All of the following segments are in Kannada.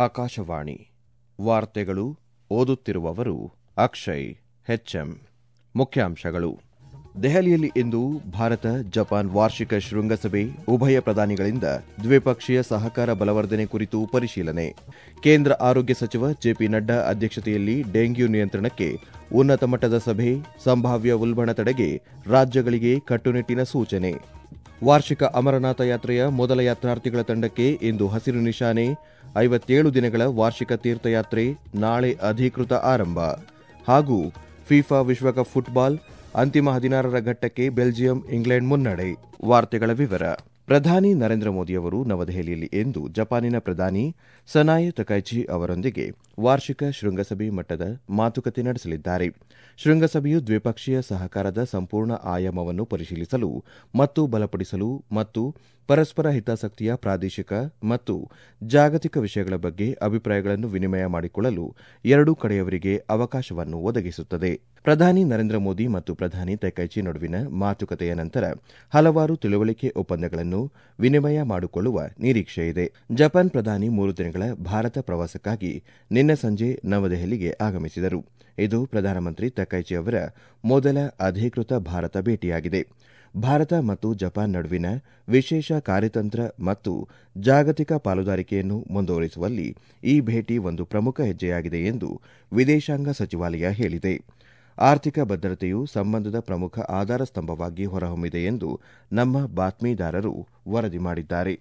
ಆಕಾಶವಾಣಿ ವಾರ್ತೆಗಳು ಓದುತ್ತಿರುವವರು ಅಕ್ಷಯ್ ಹೆಚ್ಎಂ ಮುಖ್ಯಾಂಶಗಳು ದೆಹಲಿಯಲ್ಲಿ ಇಂದು ಭಾರತ ಜಪಾನ್ ವಾರ್ಷಿಕ ಶೃಂಗಸಭೆ ಉಭಯ ಪ್ರಧಾನಿಗಳಿಂದ ದ್ವಿಪಕ್ಷೀಯ ಸಹಕಾರ ಬಲವರ್ಧನೆ ಕುರಿತು ಪರಿಶೀಲನೆ ಕೇಂದ್ರ ಆರೋಗ್ಯ ಸಚಿವ ಜೆಪಿ ನಡ್ಡಾ ಅಧ್ಯಕ್ಷತೆಯಲ್ಲಿ ಡೆಂಗ್ಯೂ ನಿಯಂತ್ರಣಕ್ಕೆ ಉನ್ನತ ಮಟ್ಟದ ಸಭೆ ಸಂಭಾವ್ಯ ಉಲ್ಬಣ ತಡೆಗೆ ರಾಜ್ಯಗಳಿಗೆ ಕಟ್ಟುನಿಟ್ಟಿನ ಸೂಚನೆ ವಾರ್ಷಿಕ ಅಮರನಾಥ ಯಾತ್ರೆಯ ಮೊದಲ ಯಾತ್ರಾರ್ಥಿಗಳ ತಂಡಕ್ಕೆ ಇಂದು ಹಸಿರು ನಿಶಾನೆ ಐವತ್ತೇಳು ದಿನಗಳ ವಾರ್ಷಿಕ ತೀರ್ಥಯಾತ್ರೆ ನಾಳೆ ಅಧಿಕೃತ ಆರಂಭ ಹಾಗೂ ಫಿಫಾ ವಿಶ್ವಕಪ್ ಫುಟ್ಬಾಲ್ ಅಂತಿಮ ಹದಿನಾರರ ಘಟ್ಟಕ್ಕೆ ಬೆಲ್ಜಿಯಂ ಇಂಗ್ಲೆಂಡ್ ಮುನ್ನಡೆ ವಾರ್ತೆಗಳ ವಿವರ ಪ್ರಧಾನಿ ನರೇಂದ್ರ ಮೋದಿಯವರು ನವದೆಹಲಿಯಲ್ಲಿ ಇಂದು ಜಪಾನಿನ ಪ್ರಧಾನಿ ಸನಾಯೆ ತಕೈಚಿ ಅವರೊಂದಿಗೆ ವಾರ್ಷಿಕ ಶೃಂಗಸಭೆ ಮಟ್ಟದ ಮಾತುಕತೆ ನಡೆಸಲಿದ್ದಾರೆ ಶೃಂಗಸಭೆಯು ದ್ವಿಪಕ್ಷೀಯ ಸಹಕಾರದ ಸಂಪೂರ್ಣ ಆಯಾಮವನ್ನು ಪರಿಶೀಲಿಸಲು ಮತ್ತು ಬಲಪಡಿಸಲು ಮತ್ತು ಪರಸ್ಪರ ಹಿತಾಸಕ್ತಿಯ ಪ್ರಾದೇಶಿಕ ಮತ್ತು ಜಾಗತಿಕ ವಿಷಯಗಳ ಬಗ್ಗೆ ಅಭಿಪ್ರಾಯಗಳನ್ನು ವಿನಿಮಯ ಮಾಡಿಕೊಳ್ಳಲು ಎರಡೂ ಕಡೆಯವರಿಗೆ ಅವಕಾಶವನ್ನು ಒದಗಿಸುತ್ತದೆ ಪ್ರಧಾನಿ ನರೇಂದ್ರ ಮೋದಿ ಮತ್ತು ಪ್ರಧಾನಿ ತೈಕೈಚಿ ನಡುವಿನ ಮಾತುಕತೆಯ ನಂತರ ಹಲವಾರು ತಿಳುವಳಿಕೆ ಒಪ್ಪಂದಗಳನ್ನು ವಿನಿಮಯ ಮಾಡಿಕೊಳ್ಳುವ ನಿರೀಕ್ಷೆಯಿದೆ ಜಪಾನ್ ಪ್ರಧಾನಿ ಮೂರು ದಿನಗಳ ಭಾರತ ಪ್ರವಾಸಕ್ಕಾಗಿ ನಿನ್ನೆ ಸಂಜೆ ನವದೆಹಲಿಗೆ ಆಗಮಿಸಿದರು ಇದು ಪ್ರಧಾನಮಂತ್ರಿ ತಕೈಚಿ ಅವರ ಮೊದಲ ಅಧಿಕೃತ ಭಾರತ ಭೇಟಿಯಾಗಿದೆ ಭಾರತ ಮತ್ತು ಜಪಾನ್ ನಡುವಿನ ವಿಶೇಷ ಕಾರ್ಯತಂತ್ರ ಮತ್ತು ಜಾಗತಿಕ ಪಾಲುದಾರಿಕೆಯನ್ನು ಮುಂದುವರಿಸುವಲ್ಲಿ ಈ ಭೇಟಿ ಒಂದು ಪ್ರಮುಖ ಹೆಜ್ಜೆಯಾಗಿದೆ ಎಂದು ವಿದೇಶಾಂಗ ಸಚಿವಾಲಯ ಹೇಳಿದೆ ಆರ್ಥಿಕ ಭದ್ರತೆಯು ಸಂಬಂಧದ ಪ್ರಮುಖ ಆಧಾರ ಸ್ತಂಭವಾಗಿ ಹೊರಹೊಮ್ಮಿದೆ ಎಂದು ನಮ್ಮ ಬಾತ್ಮೀದಾರರು ವರದಿ ಮಾಡಿದ್ದಾರೆ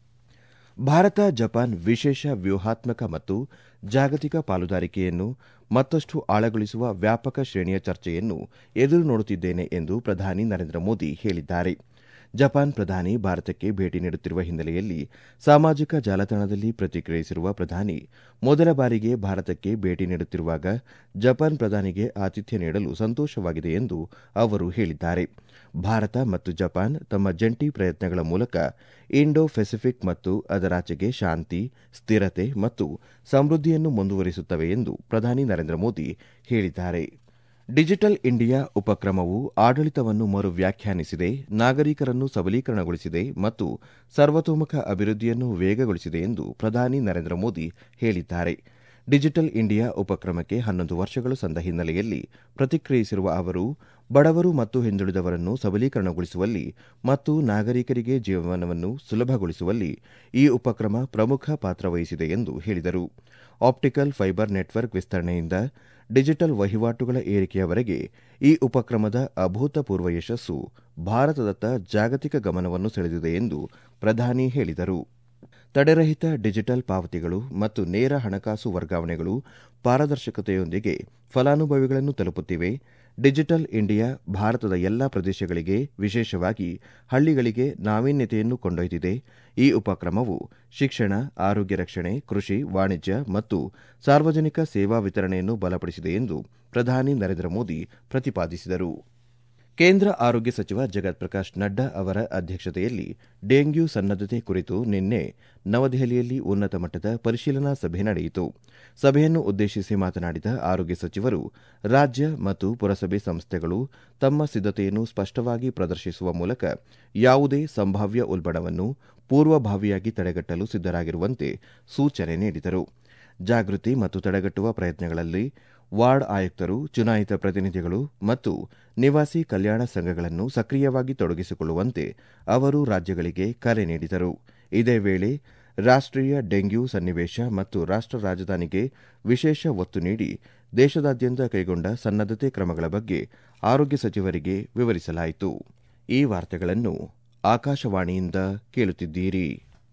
ಭಾರತ ಜಪಾನ್ ವಿಶೇಷ ವ್ಯೂಹಾತ್ಮಕ ಮತ್ತು ಜಾಗತಿಕ ಪಾಲುದಾರಿಕೆಯನ್ನು ಮತ್ತಷ್ಟು ಆಳಗೊಳಿಸುವ ವ್ಯಾಪಕ ಶ್ರೇಣಿಯ ಚರ್ಚೆಯನ್ನು ಎದುರು ನೋಡುತ್ತಿದ್ದೇನೆ ಎಂದು ಪ್ರಧಾನಿ ನರೇಂದ್ರ ಮೋದಿ ಹೇಳಿದ್ದಾರೆ ಜಪಾನ್ ಪ್ರಧಾನಿ ಭಾರತಕ್ಕೆ ಭೇಟಿ ನೀಡುತ್ತಿರುವ ಹಿನ್ನೆಲೆಯಲ್ಲಿ ಸಾಮಾಜಿಕ ಜಾಲತಾಣದಲ್ಲಿ ಪ್ರತಿಕ್ರಿಯಿಸಿರುವ ಪ್ರಧಾನಿ ಮೊದಲ ಬಾರಿಗೆ ಭಾರತಕ್ಕೆ ಭೇಟಿ ನೀಡುತ್ತಿರುವಾಗ ಜಪಾನ್ ಪ್ರಧಾನಿಗೆ ಆತಿಥ್ಯ ನೀಡಲು ಸಂತೋಷವಾಗಿದೆ ಎಂದು ಅವರು ಹೇಳಿದ್ದಾರೆ ಭಾರತ ಮತ್ತು ಜಪಾನ್ ತಮ್ಮ ಜಂಟಿ ಪ್ರಯತ್ನಗಳ ಮೂಲಕ ಇಂಡೋ ಪೆಸಿಫಿಕ್ ಮತ್ತು ಅದರಾಚೆಗೆ ಶಾಂತಿ ಸ್ಥಿರತೆ ಮತ್ತು ಸಮೃದ್ಧಿಯನ್ನು ಮುಂದುವರಿಸುತ್ತವೆ ಎಂದು ಪ್ರಧಾನಿ ನರೇಂದ್ರ ಮೋದಿ ಹೇಳಿದ್ದಾರೆ ಡಿಜಿಟಲ್ ಇಂಡಿಯಾ ಉಪಕ್ರಮವು ಆಡಳಿತವನ್ನು ಮರು ವ್ಯಾಖ್ಯಾನಿಸಿದೆ ನಾಗರಿಕರನ್ನು ಸಬಲೀಕರಣಗೊಳಿಸಿದೆ ಮತ್ತು ಸರ್ವತೋಮುಖ ಅಭಿವೃದ್ಧಿಯನ್ನು ವೇಗಗೊಳಿಸಿದೆ ಎಂದು ಪ್ರಧಾನಿ ನರೇಂದ್ರ ಮೋದಿ ಹೇಳಿದ್ದಾರೆ ಡಿಜಿಟಲ್ ಇಂಡಿಯಾ ಉಪಕ್ರಮಕ್ಕೆ ಹನ್ನೊಂದು ವರ್ಷಗಳು ಸಂದ ಹಿನ್ನೆಲೆಯಲ್ಲಿ ಪ್ರತಿಕ್ರಿಯಿಸಿರುವ ಅವರು ಬಡವರು ಮತ್ತು ಹಿಂದುಳಿದವರನ್ನು ಸಬಲೀಕರಣಗೊಳಿಸುವಲ್ಲಿ ಮತ್ತು ನಾಗರಿಕರಿಗೆ ಜೀವನವನ್ನು ಸುಲಭಗೊಳಿಸುವಲ್ಲಿ ಈ ಉಪಕ್ರಮ ಪ್ರಮುಖ ಪಾತ್ರ ವಹಿಸಿದೆ ಎಂದು ಹೇಳಿದರು ಆಪ್ಟಿಕಲ್ ಫೈಬರ್ ನೆಟ್ವರ್ಕ್ ವಿಸ್ತರಣೆಯಿಂದ ಡಿಜಿಟಲ್ ವಹಿವಾಟುಗಳ ಏರಿಕೆಯವರೆಗೆ ಈ ಉಪಕ್ರಮದ ಅಭೂತಪೂರ್ವ ಯಶಸ್ಸು ಭಾರತದತ್ತ ಜಾಗತಿಕ ಗಮನವನ್ನು ಸೆಳೆದಿದೆ ಎಂದು ಪ್ರಧಾನಿ ಹೇಳಿದರು ತಡೆರಹಿತ ಡಿಜಿಟಲ್ ಪಾವತಿಗಳು ಮತ್ತು ನೇರ ಹಣಕಾಸು ವರ್ಗಾವಣೆಗಳು ಪಾರದರ್ಶಕತೆಯೊಂದಿಗೆ ಫಲಾನುಭವಿಗಳನ್ನು ತಲುಪುತ್ತಿವೆ ಡಿಜಿಟಲ್ ಇಂಡಿಯಾ ಭಾರತದ ಎಲ್ಲಾ ಪ್ರದೇಶಗಳಿಗೆ ವಿಶೇಷವಾಗಿ ಹಳ್ಳಿಗಳಿಗೆ ನಾವೀನ್ಯತೆಯನ್ನು ಕೊಂಡೊಯ್ದಿದೆ ಈ ಉಪಕ್ರಮವು ಶಿಕ್ಷಣ ಆರೋಗ್ಯ ರಕ್ಷಣೆ ಕೃಷಿ ವಾಣಿಜ್ಯ ಮತ್ತು ಸಾರ್ವಜನಿಕ ಸೇವಾ ವಿತರಣೆಯನ್ನು ಬಲಪಡಿಸಿದೆ ಎಂದು ಪ್ರಧಾನಿ ನರೇಂದ್ರ ಮೋದಿ ಪ್ರತಿಪಾದಿಸಿದರು ಕೇಂದ್ರ ಆರೋಗ್ಯ ಸಚಿವ ಜಗತ್ ಪ್ರಕಾಶ್ ನಡ್ಡಾ ಅವರ ಅಧ್ಯಕ್ಷತೆಯಲ್ಲಿ ಡೆಂಗ್ಯೂ ಸನ್ನದ್ದತೆ ಕುರಿತು ನಿನ್ನೆ ನವದೆಹಲಿಯಲ್ಲಿ ಉನ್ನತ ಮಟ್ಟದ ಪರಿಶೀಲನಾ ಸಭೆ ನಡೆಯಿತು ಸಭೆಯನ್ನು ಉದ್ದೇಶಿಸಿ ಮಾತನಾಡಿದ ಆರೋಗ್ಯ ಸಚಿವರು ರಾಜ್ಯ ಮತ್ತು ಪುರಸಭೆ ಸಂಸ್ಥೆಗಳು ತಮ್ಮ ಸಿದ್ದತೆಯನ್ನು ಸ್ಪಷ್ಟವಾಗಿ ಪ್ರದರ್ಶಿಸುವ ಮೂಲಕ ಯಾವುದೇ ಸಂಭಾವ್ಯ ಉಲ್ಬಣವನ್ನು ಪೂರ್ವಭಾವಿಯಾಗಿ ತಡೆಗಟ್ಟಲು ಸಿದ್ದರಾಗಿರುವಂತೆ ಸೂಚನೆ ನೀಡಿದರು ಜಾಗೃತಿ ಮತ್ತು ತಡೆಗಟ್ಟುವ ಪ್ರಯತ್ನಗಳಲ್ಲಿ ವಾರ್ಡ್ ಆಯುಕ್ತರು ಚುನಾಯಿತ ಪ್ರತಿನಿಧಿಗಳು ಮತ್ತು ನಿವಾಸಿ ಕಲ್ಯಾಣ ಸಂಘಗಳನ್ನು ಸಕ್ರಿಯವಾಗಿ ತೊಡಗಿಸಿಕೊಳ್ಳುವಂತೆ ಅವರು ರಾಜ್ಯಗಳಿಗೆ ಕರೆ ನೀಡಿದರು ಇದೇ ವೇಳೆ ರಾಷ್ಟೀಯ ಡೆಂಗ್ಯೂ ಸನ್ನಿವೇಶ ಮತ್ತು ರಾಷ್ಟ ರಾಜಧಾನಿಗೆ ವಿಶೇಷ ಒತ್ತು ನೀಡಿ ದೇಶದಾದ್ಯಂತ ಕೈಗೊಂಡ ಸನ್ನದ್ದತೆ ಕ್ರಮಗಳ ಬಗ್ಗೆ ಆರೋಗ್ಯ ಸಚಿವರಿಗೆ ವಿವರಿಸಲಾಯಿತು ಈ ವಾರ್ತೆಗಳನ್ನು ಆಕಾಶವಾಣಿಯಿಂದ ಕೇಳುತ್ತಿದ್ದೀರಿ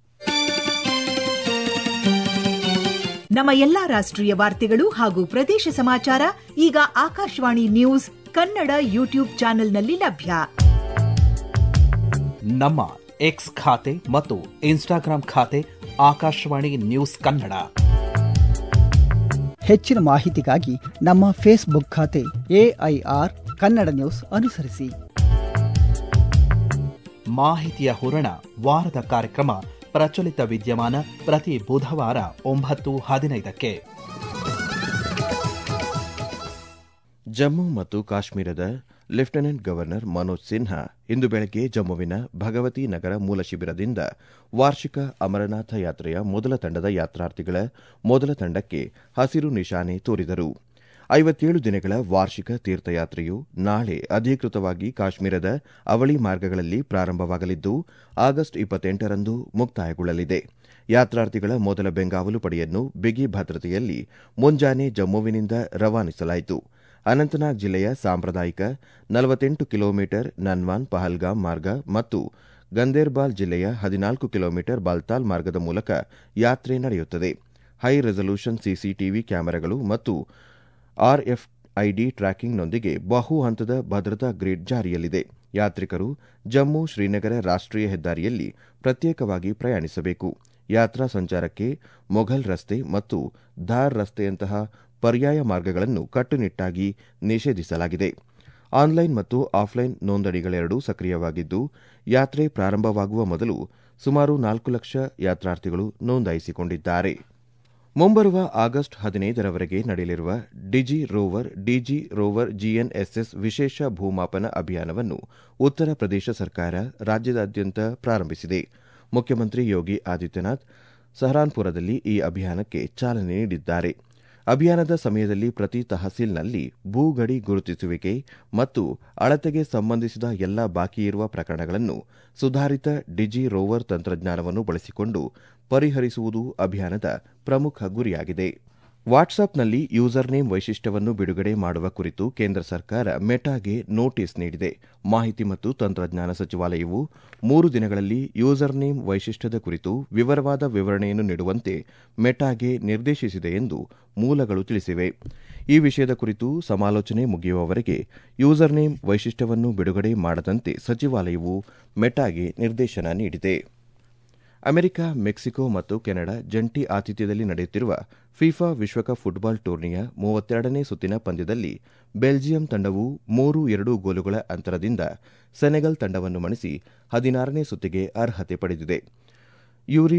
ನಮ್ಮ ಎಲ್ಲಾ ರಾಷ್ಟ್ರೀಯ ವಾರ್ತೆಗಳು ಹಾಗೂ ಪ್ರದೇಶ ಸಮಾಚಾರ ಈಗ ಆಕಾಶವಾಣಿ ನ್ಯೂಸ್ ಕನ್ನಡ ಯೂಟ್ಯೂಬ್ ಚಾನೆಲ್ನಲ್ಲಿ ಲಭ್ಯ ನಮ್ಮ ಎಕ್ಸ್ ಖಾತೆ ಮತ್ತು ಇನ್ಸ್ಟಾಗ್ರಾಂ ಖಾತೆ ಆಕಾಶವಾಣಿ ನ್ಯೂಸ್ ಕನ್ನಡ ಹೆಚ್ಚಿನ ಮಾಹಿತಿಗಾಗಿ ನಮ್ಮ ಫೇಸ್ಬುಕ್ ಖಾತೆ ಎಐಆರ್ ಕನ್ನಡ ನ್ಯೂಸ್ ಅನುಸರಿಸಿ ಮಾಹಿತಿಯ ಹೂರಣ ವಾರದ ಕಾರ್ಯಕ್ರಮ ಪ್ರಚಲಿತ ವಿದ್ಯಮಾನ ಪ್ರತಿ ಬುಧವಾರ ಒಂಬತ್ತು ಹದಿನೈದಕ್ಕೆ ಜಮ್ಮು ಮತ್ತು ಕಾಶ್ಮೀರದ ಲೆಫ್ಟಿನೆಂಟ್ ಗವರ್ನರ್ ಮನೋಜ್ ಸಿನ್ಹಾ ಇಂದು ಬೆಳಗ್ಗೆ ಜಮ್ಮುವಿನ ಭಗವತಿ ನಗರ ಮೂಲ ಶಿಬಿರದಿಂದ ವಾರ್ಷಿಕ ಅಮರನಾಥ ಯಾತ್ರೆಯ ಮೊದಲ ತಂಡದ ಯಾತ್ರಾರ್ಥಿಗಳ ಮೊದಲ ತಂಡಕ್ಕೆ ಹಸಿರು ನಿಶಾನೆ ತೋರಿದರು ಐವತ್ತೇಳು ದಿನಗಳ ವಾರ್ಷಿಕ ತೀರ್ಥಯಾತ್ರೆಯು ನಾಳೆ ಅಧಿಕೃತವಾಗಿ ಕಾಶ್ಮೀರದ ಅವಳಿ ಮಾರ್ಗಗಳಲ್ಲಿ ಪ್ರಾರಂಭವಾಗಲಿದ್ದು ಆಗಸ್ಟ್ ಇಪ್ಪತ್ತೆಂಟರಂದು ಮುಕ್ತಾಯಗೊಳ್ಳಲಿದೆ ಯಾತ್ರಾರ್ಥಿಗಳ ಮೊದಲ ಬೆಂಗಾವಲು ಪಡೆಯನ್ನು ಬಿಗಿ ಭದ್ರತೆಯಲ್ಲಿ ಮುಂಜಾನೆ ಜಮ್ಮುವಿನಿಂದ ರವಾನಿಸಲಾಯಿತು ಅನಂತನಾಗ್ ಜಿಲ್ಲೆಯ ಸಾಂಪ್ರದಾಯಿಕ ನಲವತ್ತೆಂಟು ಕಿಲೋಮೀಟರ್ ನನ್ವಾನ್ ಪಹಲ್ಗಾಮ್ ಮಾರ್ಗ ಮತ್ತು ಗಂದೇರ್ಬಾಲ್ ಜಿಲ್ಲೆಯ ಹದಿನಾಲ್ಕು ಕಿಲೋಮೀಟರ್ ಬಾಲ್ತಾಲ್ ಮಾರ್ಗದ ಮೂಲಕ ಯಾತ್ರೆ ನಡೆಯುತ್ತದೆ ಹೈ ರೆಸಲ್ಯೂಷನ್ ಸಿಸಿಟಿವಿ ಕ್ಯಾಮೆರಾಗಳು ಮತ್ತು ಆರ್ಎಫ್ಐಡಿ ಟ್ರ್ಯಾಕಿಂಗ್ನೊಂದಿಗೆ ಬಹು ಹಂತದ ಭದ್ರತಾ ಗ್ರಿಡ್ ಜಾರಿಯಲ್ಲಿದೆ ಯಾತ್ರಿಕರು ಜಮ್ಮು ಶ್ರೀನಗರ ರಾಷ್ಟೀಯ ಹೆದ್ದಾರಿಯಲ್ಲಿ ಪ್ರತ್ಯೇಕವಾಗಿ ಪ್ರಯಾಣಿಸಬೇಕು ಯಾತ್ರಾ ಸಂಚಾರಕ್ಕೆ ಮೊಘಲ್ ರಸ್ತೆ ಮತ್ತು ಧಾರ್ ರಸ್ತೆಯಂತಹ ಪರ್ಯಾಯ ಮಾರ್ಗಗಳನ್ನು ಕಟ್ಟುನಿಟ್ಟಾಗಿ ನಿಷೇಧಿಸಲಾಗಿದೆ ಆನ್ಲೈನ್ ಮತ್ತು ಆಫ್ಲೈನ್ ನೋಂದಣಿಗಳೆರಡೂ ಸಕ್ರಿಯವಾಗಿದ್ದು ಯಾತ್ರೆ ಪ್ರಾರಂಭವಾಗುವ ಮೊದಲು ಸುಮಾರು ನಾಲ್ಕು ಲಕ್ಷ ಯಾತ್ರಾರ್ಥಿಗಳು ನೋಂದಾಯಿಸಿಕೊಂಡಿದ್ದಾರೆ ಮುಂಬರುವ ಆಗಸ್ಟ್ ಹದಿನೈದರವರೆಗೆ ನಡೆಯಲಿರುವ digi rover digi rover GNSS ವಿಶೇಷ ಭೂಮಾಪನ ಅಭಿಯಾನವನ್ನು ಉತ್ತರ ಪ್ರದೇಶ ಸರ್ಕಾರ ರಾಜ್ಯದಾದ್ಯಂತ ಪ್ರಾರಂಭಿಸಿದೆ ಮುಖ್ಯಮಂತ್ರಿ ಯೋಗಿ ಆದಿತ್ಯನಾಥ್ ಸಹರಾನ್ಪುರದಲ್ಲಿ ಈ ಅಭಿಯಾನಕ್ಕೆ ಚಾಲನೆ ನೀಡಿದ್ದಾರೆ ಅಭಿಯಾನದ ಸಮಯದಲ್ಲಿ ಪ್ರತಿ ತಹಸೀಲ್ನಲ್ಲಿ ಭೂಗಡಿ ಗುರುತಿಸುವಿಕೆ ಮತ್ತು ಅಳತೆಗೆ ಸಂಬಂಧಿಸಿದ ಎಲ್ಲಾ ಬಾಕಿ ಇರುವ ಪ್ರಕರಣಗಳನ್ನು ಸುಧಾರಿತ ಡಿಜಿ ರೋವರ್ ತಂತ್ರಜ್ಞಾನವನ್ನು ಬಳಸಿಕೊಂಡು ಪರಿಹರಿಸುವುದು ಅಭಿಯಾನದ ಪ್ರಮುಖ ಗುರಿಯಾಗಿದೆ ವಾಟ್ಸಾಪ್ನಲ್ಲಿ ಯೂಸರ್ ನೇಮ್ ವೈಶಿಷ್ಟ್ಯವನ್ನು ಬಿಡುಗಡೆ ಮಾಡುವ ಕುರಿತು ಕೇಂದ್ರ ಸರ್ಕಾರ ಮೆಟಾಗೆ ನೋಟಿಸ್ ನೀಡಿದೆ ಮಾಹಿತಿ ಮತ್ತು ತಂತ್ರಜ್ಞಾನ ಸಚಿವಾಲಯವು ಮೂರು ದಿನಗಳಲ್ಲಿ ಯೂಸರ್ ನೇಮ್ ವೈಶಿಷ್ಟ್ಯದ ಕುರಿತು ವಿವರವಾದ ವಿವರಣೆಯನ್ನು ನೀಡುವಂತೆ ಮೆಟಾಗೆ ನಿರ್ದೇಶಿಸಿದೆ ಎಂದು ಮೂಲಗಳು ತಿಳಿಸಿವೆ ಈ ವಿಷಯದ ಕುರಿತು ಸಮಾಲೋಚನೆ ಮುಗಿಯುವವರೆಗೆ ಯೂಸರ್ ನೇಮ್ ವೈಶಿಷ್ಟ್ಯವನ್ನು ಬಿಡುಗಡೆ ಮಾಡದಂತೆ ಸಚಿವಾಲಯವು ಮೆಟಾಗೆ ನಿರ್ದೇಶನ ನೀಡಿದೆ ಅಮೆರಿಕ ಮೆಕ್ಸಿಕೋ ಮತ್ತು ಕೆನಡಾ ಜಂಟಿ ಆತಿಥ್ಯದಲ್ಲಿ ನಡೆಯುತ್ತಿರುವ ಫಿಫಾ ವಿಶ್ವಕಪ್ ಫುಟ್ಬಾಲ್ ಟೂರ್ನಿಯ ಮೂವತ್ತೆರಡನೇ ಸುತ್ತಿನ ಪಂದ್ಯದಲ್ಲಿ ಬೆಲ್ಜಿಯಂ ತಂಡವು ಮೂರು ಎರಡು ಗೋಲುಗಳ ಅಂತರದಿಂದ ಸೆನೆಗಲ್ ತಂಡವನ್ನು ಮಣಿಸಿ ಹದಿನಾರನೇ ಸುತ್ತಿಗೆ ಅರ್ಹತೆ ಪಡೆದಿದೆ ಯೂರಿ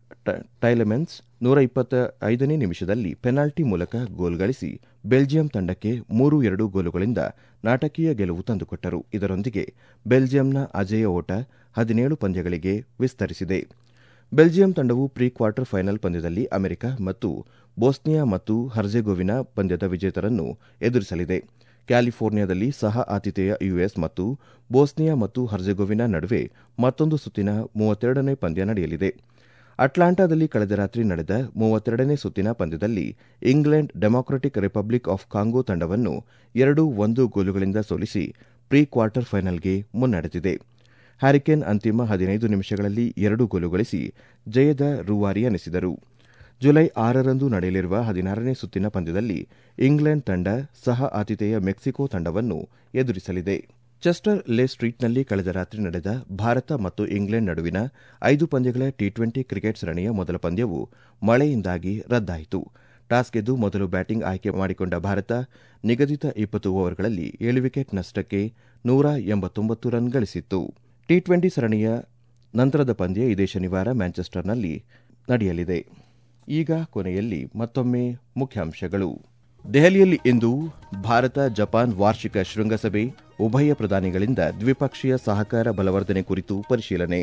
ಟೈಲೆಮೆನ್ಸ್ ನೂರ ಇಪ್ಪತ್ತ ಐದನೇ ನಿಮಿಷದಲ್ಲಿ ಪೆನಾಲ್ಟಿ ಮೂಲಕ ಗೋಲ್ ಗಳಿಸಿ ಬೆಲ್ಜಿಯಂ ತಂಡಕ್ಕೆ ಮೂರು ಎರಡು ಗೋಲುಗಳಿಂದ ನಾಟಕೀಯ ಗೆಲುವು ತಂದುಕೊಟ್ಟರು ಇದರೊಂದಿಗೆ ಬೆಲ್ಜಿಯಂನ ಅಜೇಯ ಓಟ ಹದಿನೇಳು ಪಂದ್ಯಗಳಿಗೆ ವಿಸ್ತರಿಸಿದೆ ಬೆಲ್ಜಿಯಂ ತಂಡವು ಪ್ರೀ ಕ್ವಾರ್ಟರ್ ಫೈನಲ್ ಪಂದ್ಯದಲ್ಲಿ ಅಮೆರಿಕ ಮತ್ತು ಬೋಸ್ನಿಯಾ ಮತ್ತು ಹರ್ಜೆಗೋವಿನಾ ಪಂದ್ಯದ ವಿಜೇತರನ್ನು ಎದುರಿಸಲಿದೆ ಕ್ಯಾಲಿಫೋರ್ನಿಯಾದಲ್ಲಿ ಸಹ ಆತಿಥೇಯ ಯುಎಸ್ ಮತ್ತು ಬೋಸ್ನಿಯಾ ಮತ್ತು ಹರ್ಜೆಗೋವಿನಾ ನಡುವೆ ಮತ್ತೊಂದು ಸುತ್ತಿನ ಮೂವತ್ತೆರಡನೇ ಪಂದ್ಯ ನಡೆಯಲಿದೆ ಅಟ್ಲಾಂಟಾದಲ್ಲಿ ಕಳೆದ ರಾತ್ರಿ ನಡೆದ ಮೂವತ್ತೆರಡನೇ ಸುತ್ತಿನ ಪಂದ್ಯದಲ್ಲಿ England Democratic Republic of Congo ತಂಡವನ್ನು ಎರಡು ಒಂದು ಗೋಲುಗಳಿಂದ ಸೋಲಿಸಿ ಪ್ರೀ ಕ್ವಾರ್ಟರ್ ಫೈನಲ್ಗೆ ಮುನ್ನಡೆದಿದೆ ಹ್ಯಾರಿಕೇನ್ ಅಂತಿಮ ಹದಿನೈದು ನಿಮಿಷಗಳಲ್ಲಿ ಎರಡು ಗೋಲು ಗಳಿಸಿ ಜಯದ ರೂವಾರಿ ಎನಿಸಿದರು ಜುಲೈ ಆರರಂದು ನಡೆಯಲಿರುವ ಹದಿನಾರನೇ ಸುತ್ತಿನ ಪಂದ್ಯದಲ್ಲಿ ಇಂಗ್ಲೆಂಡ್ ತಂಡ ಸಹ ಆತಿಥೇಯ ಮೆಕ್ಸಿಕೋ ತಂಡವನ್ನು ಎದುರಿಸಲಿದೆ ಚೆಸ್ಟರ್ ಲೇ ಸ್ಟ್ರೀಟ್ನಲ್ಲಿ ಕಳೆದ ರಾತ್ರಿ ನಡೆದ ಭಾರತ ಮತ್ತು ಇಂಗ್ಲೆಂಡ್ ನಡುವಿನ ಐದು ಪಂದ್ಯಗಳ ಟಿ ಟ್ವೆಂಟಿ ಕ್ರಿಕೆಟ್ ಸರಣಿಯ ಮೊದಲ ಪಂದ್ಯವು ಮಳೆಯಿಂದಾಗಿ ರದ್ದಾಯಿತು ಟಾಸ್ ಗೆದ್ದು ಮೊದಲು ಬ್ಯಾಟಿಂಗ್ ಆಯ್ಕೆ ಮಾಡಿಕೊಂಡ ಭಾರತ ನಿಗದಿತ ಇಪ್ಪತ್ತು ಓವರ್ಗಳಲ್ಲಿ ಏಳು ವಿಕೆಟ್ ನಷ್ಟಕ್ಕೆ ನೂರ ಎಂಬತ್ತೊಂಬತ್ತು ರನ್ ಗಳಿಸಿತ್ತು ಟಿ ಟ್ವೆಂಟಿ ಸರಣಿಯ ನಂತರದ ಪಂದ್ಯ ಇದೇ ಶನಿವಾರ ಮ್ಯಾಂಚೆಸ್ಟರ್ನಲ್ಲಿ ನಡೆಯಲಿದೆ ಈಗ ಕೊನೆಯಲ್ಲಿ ಮತ್ತೊಮ್ಮೆ ಮುಖ್ಯಾಂಶಗಳು ದೆಹಲಿಯಲ್ಲಿ ಇಂದು ಭಾರತ ಜಪಾನ್ ವಾರ್ಷಿಕ ಶೃಂಗಸಭೆ ಉಭಯ ಪ್ರಧಾನಿಗಳಿಂದ ದ್ವಿಪಕ್ಷೀಯ ಸಹಕಾರ ಬಲವರ್ಧನೆ ಕುರಿತು ಪರಿಶೀಲನೆ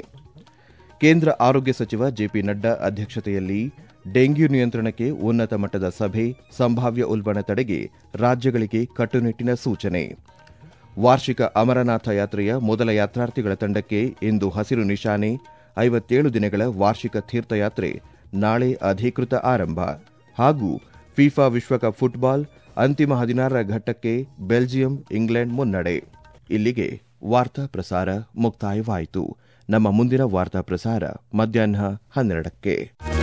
ಕೇಂದ್ರ ಆರೋಗ್ಯ ಸಚಿವ ಜೆಪಿ ನಡ್ಡಾ ಅಧ್ಯಕ್ಷತೆಯಲ್ಲಿ ಡೆಂಗ್ಯೂ ನಿಯಂತ್ರಣಕ್ಕೆ ಉನ್ನತ ಮಟ್ಟದ ಸಭೆ ಸಂಭಾವ್ಯ ಉಲ್ಬಣ ತಡೆಗೆ ರಾಜ್ಯಗಳಿಗೆ ಕಟ್ಟುನಿಟ್ಟಿನ ಸೂಚನೆ ವಾರ್ಷಿಕ ಅಮರನಾಥ ಯಾತ್ರೆಯ ಮೊದಲ ಯಾತ್ರಾರ್ಥಿಗಳ ತಂಡಕ್ಕೆ ಇಂದು ಹಸಿರು ನಿಶಾನೆ ಐವತ್ತೇಳು ದಿನಗಳ ವಾರ್ಷಿಕ ತೀರ್ಥಯಾತ್ರೆ ನಾಳೆ ಅಧಿಕೃತ ಆರಂಭ ಹಾಗೂ ಫಿಫಾ ವಿಶ್ವಕಪ್ ಫುಟ್ಬಾಲ್ ಅಂತಿಮ ಹದಿನಾರರ ಘಟ್ಟಕ್ಕೆ ಬೆಲ್ಜಿಯಂ ಇಂಗ್ಲೆಂಡ್ ಮುನ್ನಡೆ ಇಲ್ಲಿಗೆ ವಾರ್ತಾ ಪ್ರಸಾರ ಮುಕ್ತಾಯವಾಯಿತು ನಮ್ಮ ಮುಂದಿನ ವಾರ್ತಾ ಪ್ರಸಾರ ಮಧ್ಯಾಹ್ನ ಹನ್ನೆರಡಕ್ಕೆ